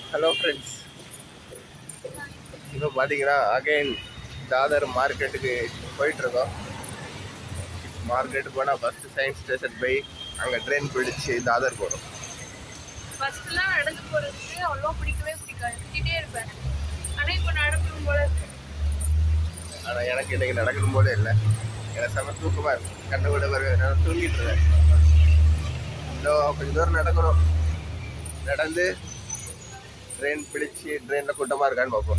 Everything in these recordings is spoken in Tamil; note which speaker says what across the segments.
Speaker 1: ஹலோ ஃப்ரெண்ட்ஸ் இப்போ பார்த்தீங்கன்னா அகைன் தாதர் மார்க்கெட்டுக்கு போயிட்டுருக்கோம் மார்க்கெட்டு போனால் ஃபஸ்ட்டு சயின்ஸ் ஸ்டேஷன் போய் அங்கே ட்ரெயின் பிடிச்சி தாதர் போகணும்
Speaker 2: ஃபர்ஸ்ட்லாம் நடந்து போறதுக்கு அவ்வளோ பிடிக்கவே பிடிக்காது சுத்திட்டே இருப்பேன் ஆனா இப்போ நடக்கணும் போல இருக்கு
Speaker 1: ஆனால் எனக்கு இன்னைக்கு நடக்கணும் போல இல்லை எனக்கு செம தூக்கமாக இருக்கு கண்ணு கூட வருவேன் நான் தூங்கிட்டு இருக்கேன் இன்னும் கொஞ்சம் தூரம் நடக்கணும் நடந்து ட்ரெயின் பிடிச்சி ட்ரெயினில் கூட்டமாக இருக்கான்னு பார்ப்போம்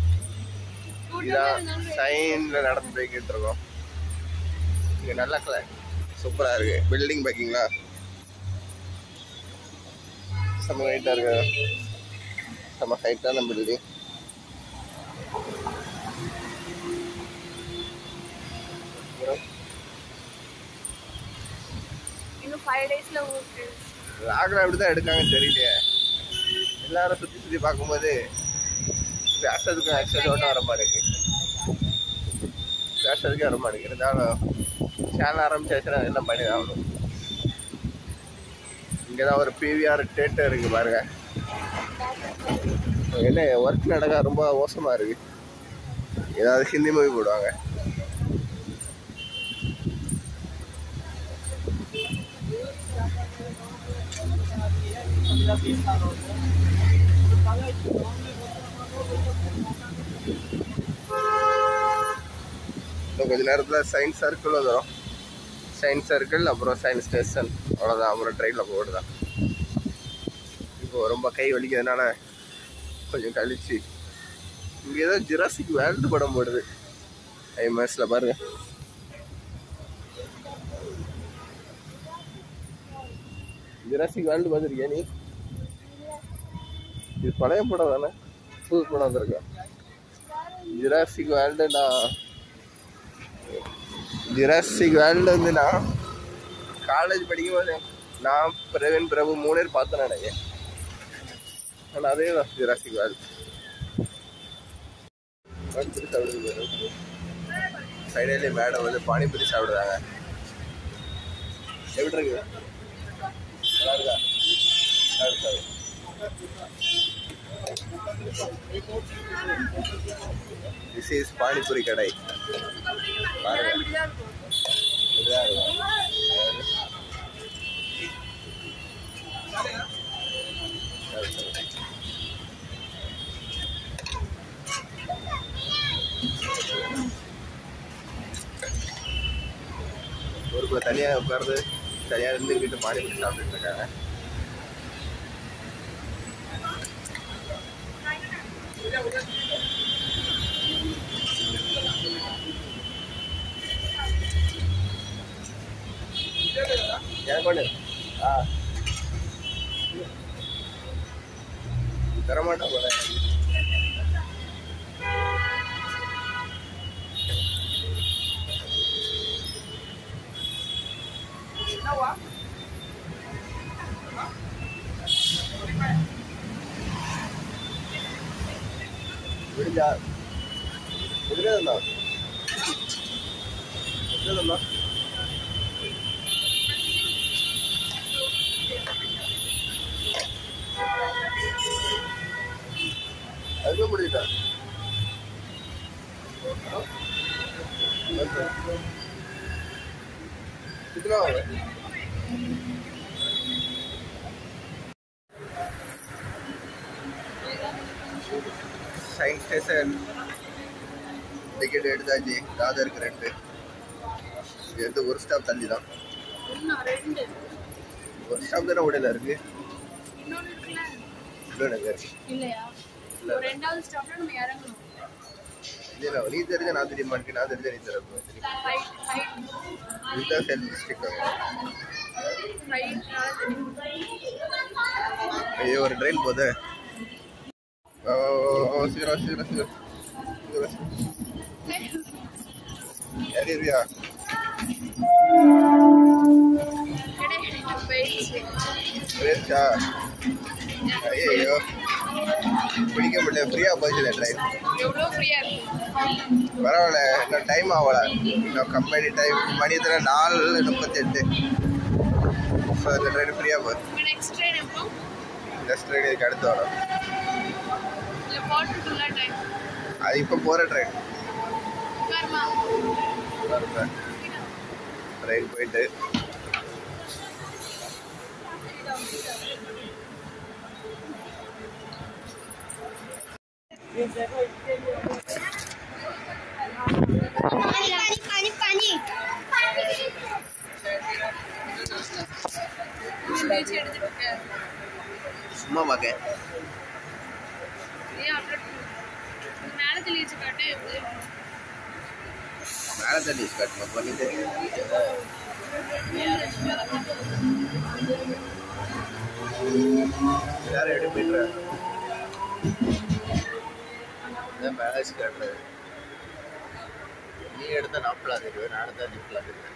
Speaker 1: இதான் சைனில் நடந்து போய்கிட்டு இருக்கோம் இங்கே நல்ல கலை சூப்பராக இருக்கு பில்டிங் பார்க்கிங்களா செம்ம ஹைட்டாக இருக்கு செம்ம ஹைட்டான பில்டிங்
Speaker 2: இன்னும் ஃபைவ் டேஸ்ல ஊருக்கு
Speaker 1: லாக்டவுன் எப்படி தான் எடுக்காங்கன்னு தெரியலையே எல்லாரும் சுற்றி சுற்றி பார்க்கும்போது பேசுறதுக்கும் ஆக்சுவலி ஒன்றும் வர மாட்டேங்குது பேசுறதுக்கே வர மாட்டேங்குது இருந்தாலும் சேனல் ஆரம்பிச்சாச்சுன்னா எல்லாம் பண்ணி தான் ஆகணும் இங்கே தான் ஒரு பிவிஆர் தேட்டர் இருக்கு பாருங்க என்ன ஒர்க் நடக்க ரொம்ப மோசமாக இருக்கு ஏதாவது ஹிந்தி மூவி போடுவாங்க இன்னும் கொஞ்ச நேரத்தில் சயின்ஸ் சர்க்கிள் வந்துடும் சயின்ஸ் சர்க்கிள் அப்புறம் சயின்ஸ் ஸ்டேஷன் அவ்வளோதான் அப்புறம் ட்ரெயினில் போடுதான் இப்போ ரொம்ப கை வலிக்கிறதுனால கொஞ்சம் கழிச்சு இங்கே ஏதோ ஜிராசிக் வேர்ல்டு படம் போடுது ஐமேஸில் பாருங்க ஜிராசிக் வேர்ல்டு பார்த்துருக்கியா நீ இது பழைய படம் தானே புது படம் வந்திருக்கா ஜிராசிக் வேர்ல்டு நான் ஜிராசிக் வேர்ல்டு வந்து நான் காலேஜ் படிக்கும்போது நான் பிரவீன் பிரபு மூணு பேர் பார்த்தேன் நினைக்கிறேன் ஆனால் அதே தான் ஜிராசிக் வேர்ல்டு பானிபூரி சாப்பிடுது சைடிலே மேடம் வந்து பானிபூரி சாப்பிடுறாங்க எப்படி இருக்கு நல்லா இருக்கா நல்லா இருக்கா திஸ் இஸ் பானிபூரி கடை பாருங்க
Speaker 2: இப்படிதான் இருக்கும்
Speaker 1: இதுதான் இருக்கும். ஊருக்குள்ள தனியாக உட்கார்ந்து தனியாக இருந்துக்கிட்டு பானிபூரி சாப்பிட்டுட்டு இருக்காங்க எனக்கு ஒன்று ஆ தரமாட்டேன் போல விடுஞ்சா விடுறதுண்ணா விடுறதுண்ணா அதுவும் முடிஞ்சிட்டா कितना होगा சயின்ஸ் ஸ்டேஷன் டிக்கெட் எடுத்தாச்சு தாதருக்கு ரெண்டு இது வந்து ஒரு ஸ்டாப் தள்ளி தான்
Speaker 2: ஒண்ணா ரெண்டு
Speaker 1: ஒரு ஸ்டாப் தானே உடையில இருக்கு
Speaker 2: இன்னொன்னு இருக்குல்ல
Speaker 1: இன்னொன்று எங்க இருக்கு
Speaker 2: இல்லையா
Speaker 1: இல்ல.
Speaker 2: ஒரு ரெண்டாவது ஸ்டாப்ல நம்ம இறங்கணும்
Speaker 1: இல்லை நீ தெரிஞ்ச நான் தெரிய மாட்டேன் நான் தெரிஞ்ச நீ தரப்பு
Speaker 2: ரைட் ரைட்
Speaker 1: இதுதான் செல்ஃப் ஸ்டிக்
Speaker 2: ரைட்னால தெரியும்
Speaker 1: ஐயோ ஒரு ட்ரெயின் போகுது ஓ ஓ, ஓ, சீக்கிரம் சீக்கிரம் சீக்கிரம் சீக்கிரம் சீக்கிரம். ஏறி இருக்கியா
Speaker 2: கிடையாது போயிடுச்சு
Speaker 1: போயிருச்சா ஐயோ பிடிக்க முடியல ஃப்ரீயாக போச்சுல ட்ரெயின்
Speaker 2: எவ்வளோ ஃப்ரீயா இருக்கு
Speaker 1: பரவாயில்ல இன்னும் டைம் ஆகல இன்னும் கம்பெனி டைம் மணி எத்தனை நாலு முப்பத்தெட்டு ஸோ இந்த ட்ரெயின் ஃப்ரீயாக போகுது
Speaker 2: நெக்ஸ்ட் ட்ரெயின் எப்போ
Speaker 1: இந்த ட்ரெயின் இதுக்கு அடுத்து வரும்
Speaker 2: போட்டுட்டுல டைம்
Speaker 1: அது இப்போ போகிற ட்ரெயின்
Speaker 2: வருமா
Speaker 1: ட்ரெயின் போயிட்டு
Speaker 3: पानी पानी पानी
Speaker 2: பேச்சு எடுத்துட்டு இருக்க.
Speaker 1: சும்மா பார்க்க
Speaker 2: ஏன் upload பண்ணு. இது மேல தள்ளி வச்சு காட்டு எப்படி
Speaker 1: மேலே தண்ணி கட்டணும் பண்ணிட்டு யாரும் எப்படி போயிட்டுற மேரேஜ் காட்டுறது நீ எடுத்த நாற்பலாம் தெரியும் நான் எடுத்தா நிப்பலாம் தெரியும்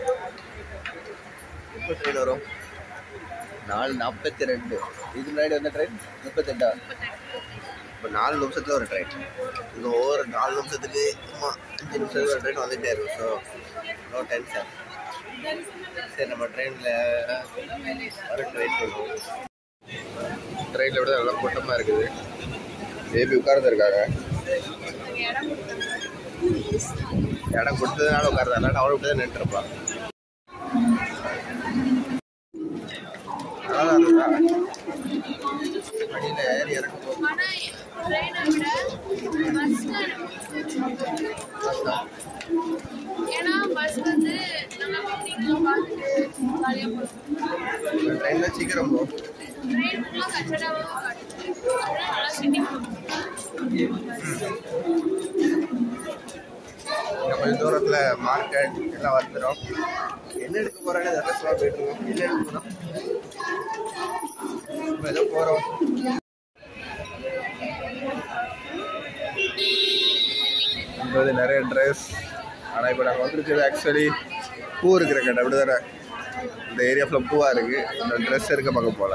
Speaker 1: எப்போ ட்ரெயின் வரும் நாலு நாற்பத்தி ரெண்டு இதுக்கு முன்னாடி வந்த ட்ரெயின் முப்பத்தெட்டா இப்போ நாலு நிமிஷத்துல ஒரு ட்ரெயின் இன்னும் ஒவ்வொரு நாலு நிமிஷத்துக்கு சும்மா அஞ்சு நிமிஷத்துக்கு ஒரு ட்ரெயின் வந்துட்டே இருக்கும் ஸோ நோ டென்ஷன் சரி நம்ம ட்ரெயினில் வரட்டு வெயிட் பண்ணுவோம் ட்ரெயினில் விட நல்லா கூட்டமாக இருக்குது பேபி உட்கார்ந்து இருக்காங்க
Speaker 2: அங்க இடம் கொடுத்தாங்க.
Speaker 1: இடம் கொடுத்ததுனால உட்கார்ந்து இல்லாட்டி அவளை விட்டு தான் நின்றுருப்பான் நல்லா இருந்தா வண்டியில் ஏறி இறக்கும் போது
Speaker 2: ஆனா ட்ரெயினை விட பஸ் தான் ஏன்னா பஸ் வந்து நல்லா பிக்னிக்லாம் பார்த்துட்டு ஜாலியாக போகலாம்
Speaker 1: ட்ரெயினில் சீக்கிரம் போகும்
Speaker 2: ட்ரெயின் ஃபுல்லாக கச்சடாவாக காட்டுது அதெல்லாம் நல்லா சிட்டி
Speaker 1: இன்னும் கொஞ்சம் தூரத்தில் மார்க்கெட் எல்லாம் வந்துடும் என்ன எடுக்க போகிறாங்க அதெல்லாம் போயிட்டு இருக்கோம் என்ன எடுக்க போகிறோம் இப்போ ஏதோ போகிறோம் இங்கே வந்து நிறைய ட்ரெஸ் ஆனால் இப்போ நாங்கள் வந்துருக்கிறது ஆக்சுவலி பூ இருக்கிற கடை அப்படி தானே இந்த ஏரியா ஃபுல்லாக பூவாக இருக்குது இந்த ட்ரெஸ் இருக்க பார்க்க போகல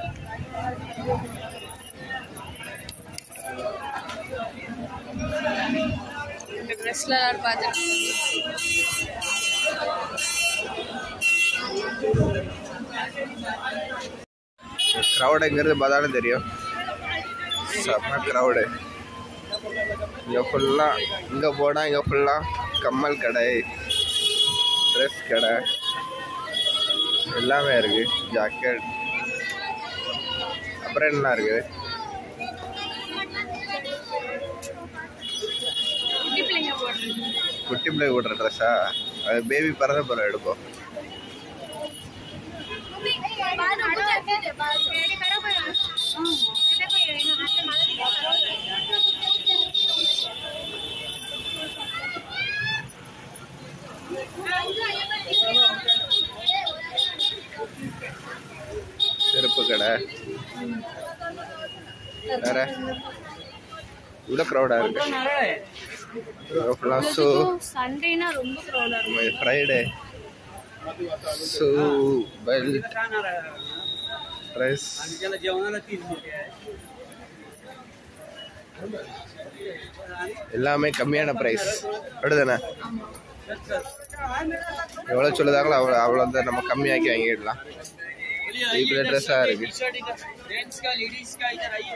Speaker 2: இந்த ட்ரெஸ்ல எல்லாரும் பார்த்துட்டு
Speaker 1: க்ரௌடுங்கிறது பார்த்தாலும் தெரியும் செம்ம க்ரௌடு இங்கே ஃபுல்லாக இங்கே போனால் இங்கே ஃபுல்லாக கம்மல் கடை ட்ரெஸ் கடை எல்லாமே இருக்குது ஜாக்கெட் அப்புறம் என்ன இருக்குது
Speaker 2: குட்டி பிள்ளைங்க போடுறது
Speaker 1: குட்டி பிள்ளை விடுற ட்ரெஸ்ஸா அது பேபி பிறந்த பிறகு எடுப்போம் செருப்பு கடை வேற இவ்வளோ க்ரௌடாக இருக்கு ஃபுல்லாக ஷூ
Speaker 2: சண்டேனா ரொம்ப க்ரௌடா இருக்கும்
Speaker 1: ஃப்ரைடே ஷூ பெல்ட் ட்ரெஸ் எல்லாமே கம்மியான ப்ரைஸ் அப்படிதானே எவ்வளோ சொல்லுதாங்களோ அவ்வளோ அவ்வளோ தான் நம்ம கம்மியாக்கி வாங்கிடலாம் இப்போ ட்ரெஸ்ஸாக இருக்கு
Speaker 4: जेंट्स का लेडीज का इधर आइए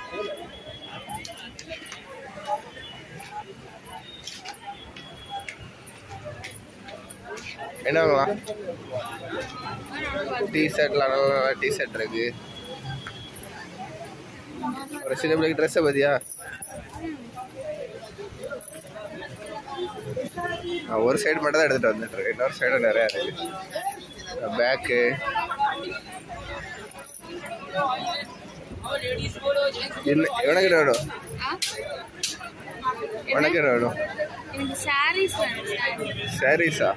Speaker 1: என்ன வாங்கலாம் டி ஷர்ட்லாம் நல்ல நல்ல டி ஷர்ட் இருக்கு ஒரு சின்ன பிள்ளைக்கு ட்ரெஸ்ஸை பார்த்தியா நான் ஒரு சைடு மட்டும் தான் எடுத்துகிட்டு வந்துட்டு இருக்கேன் இன்னொரு சைடு நிறையா இருக்கு பேக்கு என்ன உனக்கு என்ன வேணும்
Speaker 2: ஆ?
Speaker 1: உனக்கு என்ன வேணும்
Speaker 2: எனக்கு சாரீஸ் வேணும்
Speaker 1: சாரீஸா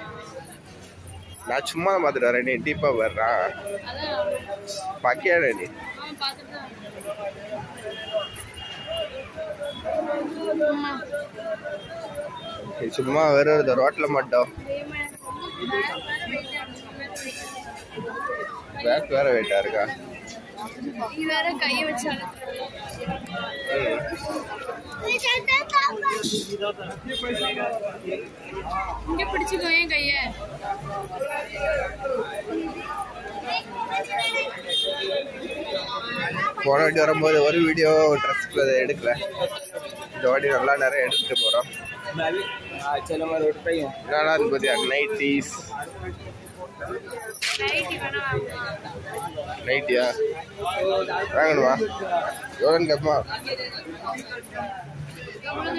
Speaker 1: நான் சும்மா பார்த்துட்டு வரேன் நீ டீப்பாக வர்றா
Speaker 2: அதான்
Speaker 1: பாக்கியாடா நீ
Speaker 2: அவன் பார்த்துட்டு தான் அம்மா
Speaker 1: நீ சும்மா வெறும் இந்த ரோட்டில் மட்டும் பேக் வேற வெயிட்டாக இருக்கா
Speaker 2: நீ வேற கையை வச்சாலும்
Speaker 1: ம்.
Speaker 2: இங்க பிடிச்சுக்கோ ஏன் கைய
Speaker 1: போன வாட்டி வரும்போது ஒரு வீடியோ ட்ரெஸ் எடுக்கல இந்த வாட்டி நல்லா நிறைய எடுத்துட்டு போகிறோம்
Speaker 4: मैं भी हाँ चलो मैं रोड पे ही हूँ
Speaker 1: நல்லா இருக்கு பார்த்தியா நைட்டிஸ்
Speaker 2: நைட்டி வேணா வாங்கலாம்
Speaker 1: நைட்டியா வாங்கணுமா எவ்வளோன்னு கேட்பா
Speaker 2: எவ்வளோ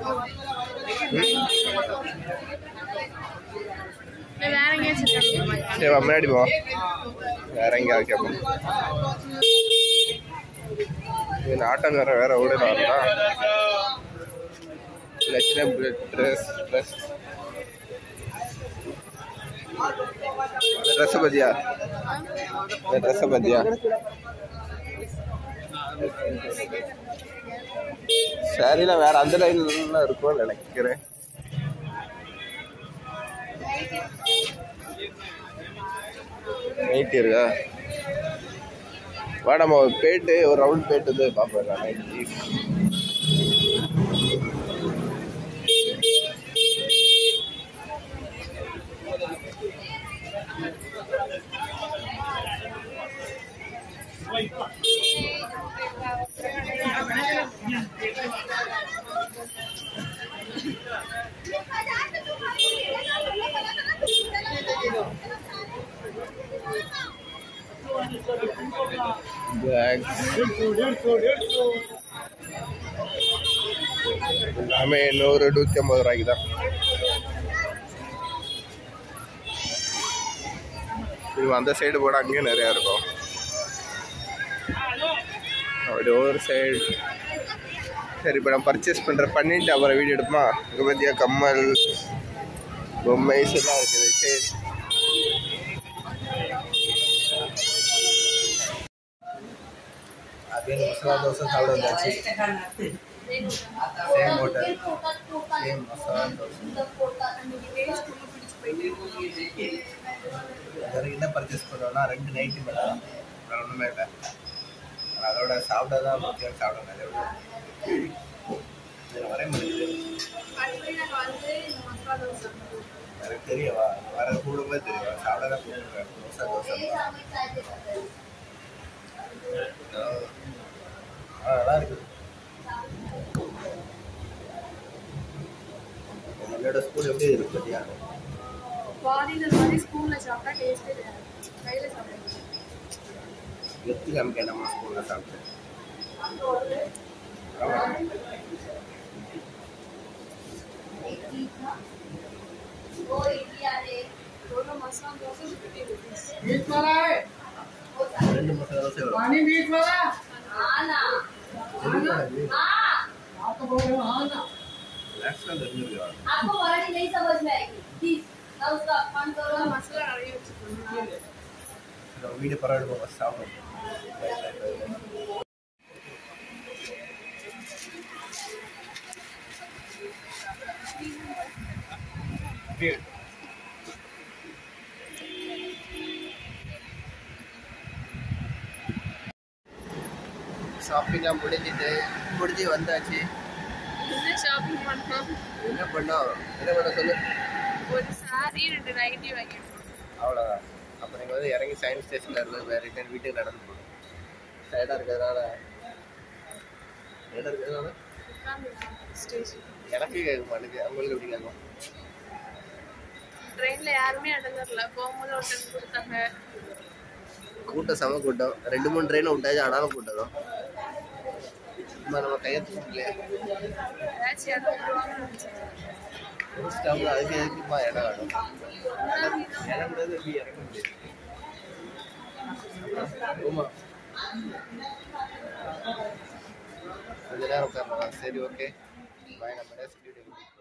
Speaker 2: வேற எங்கேயாச்சும் இருக்காங்க
Speaker 1: சரி வா, முன்னாடி போ வேற எங்கேயாவது கேட்போம் இது ஆட்டோக்கார வேற ஓடிட வரா இல்லை சின்ன ட்ரெஸ் ட்ரெஸ் ட்ரெஸ்ஸை பத்தியா இந்த ட்ரெஸ்ஸை பத்தியா சரில வேற அந்த லைன்ல இருக்கும்னு நினைக்கிறேன் நைட் இருக்கா வா நம்ம ஒரு பேட்டு ஒரு ரவுண்ட் பேட்டு வந்து பார்ப்போம் நைட்டி பேக்ஸ் எல்லாமே நூறு நூற்றி ஐம்பது ரூபாய்க்கு தான் இது அந்த சைடு போட அங்கேயும் நிறையா இருக்கும் அப்படி ஒரு சைடு சரி இப்போ நான் பர்ச்சேஸ் பண்ணுற பண்ணிட்டு அப்புறம் வீடியோ எடுப்போமா இங்கே பார்த்தியா கம்மல் பொம்மைஸ் எல்லாம் இருக்குது சரி அப்படியே மசாலா தோசை சாப்பிட வந்தாச்சு same hotel same masala dosa வேறு என்ன பர்ச்சேஸ் பண்ணுவோம்னா ரெண்டு நைட்டு மட்டும் வேறு ஒன்றுமே இல்லை அதோட சாப்பிட தான் முக்கியம் சாப்பிட நிறைய இதில் வர முடியுது எனக்கு தெரியவா வர கூடும்போது தெரியவா சாப்பிட தான் கூப்பிடுவேன் தோசை தோசை ஆ நல்லா இருக்குது என்னோட ஸ்கூல் எப்படி இருக்கு பார்த்தியா
Speaker 2: பாதியில் மாதிரி ஸ்கூலில் சாப்பிட்டா டேஸ்ட்டே வேறு கையில் சாப்பிடுறது
Speaker 1: எத்தி காமிக்க நம்ம ஸ்கூலில் சாப்பிட்டு
Speaker 2: ஒரு மசாலா தோசை ஃபிஃப்டி ருபீஸ்
Speaker 1: ரெண்டு மசாலா தோசை எவ்வளோ?
Speaker 4: पानी बीच वाला
Speaker 1: எவ்வளோ அது?
Speaker 4: आपको बोल रहा हूँ हाँ ना
Speaker 1: Relax ஆ தெரிஞ்சிருக்கு.
Speaker 3: आपको मराठी नहीं समझ में आएगी प्लीज ना उसका अपमान करो
Speaker 2: மசாலா நிறைய வச்சுக்கோங்க
Speaker 1: இந்த வீடு பரவாயில்ல போக சாப்பிடும் ஷாப்பிங்காக முடிஞ்சிட்டு முடிஞ்சு வந்தாச்சு
Speaker 2: என்ன ஷாப்பிங் பண்ணோம்
Speaker 1: என்ன பண்ணோம் என்ன பண்ண சொல்லு
Speaker 2: ஒரு சாரி ரெண்டு நைட்டி வாங்கிட்டோம்
Speaker 1: அவ்வளோதான் அப்போ நீங்கள் வந்து இறங்கி சயின்ஸ் ஸ்டேஷனில் இருந்து வேறு ரிட்டர்ன் வீட்டுக்கு நடந்து போகணும் டயர்டாக இருக்கிறதுனால டயர்டாக இருக்கிறதுனால
Speaker 2: ஸ்டேஷன்
Speaker 1: எனக்கு கேட்க மாட்டேங்குது அவங்களுக்கு எப்படி கேட்கும்
Speaker 2: ட்ரெயின்ல யாருமே அடங்கறல போகும்போது ஒரு டைம் கொடுத்தாங்க
Speaker 1: கூட்டம் செம கூட்டம் ரெண்டு மூணு ட்ரெயினை விட்டாச்சு ஆனாலும் கூட்டம் தான் சும்மா நம்ம கையெழுத்து இல்லையா
Speaker 2: ஏதாச்சும் இடம் விடுவாங்கன்னு நினைச்சேன்.
Speaker 1: ஒரு ஸ்டாப்பில் அதுக்கு எதுக்குமா இடம் வேணும்
Speaker 2: முன்னாடி தான்
Speaker 1: இடம் விடாது எப்படி இறங்க முடியாது ஆமா கொஞ்ச நேரம் உட்காரலாம் சரி ஓகே பாய் நம்ம நெக்ஸ்ட் வீடியோ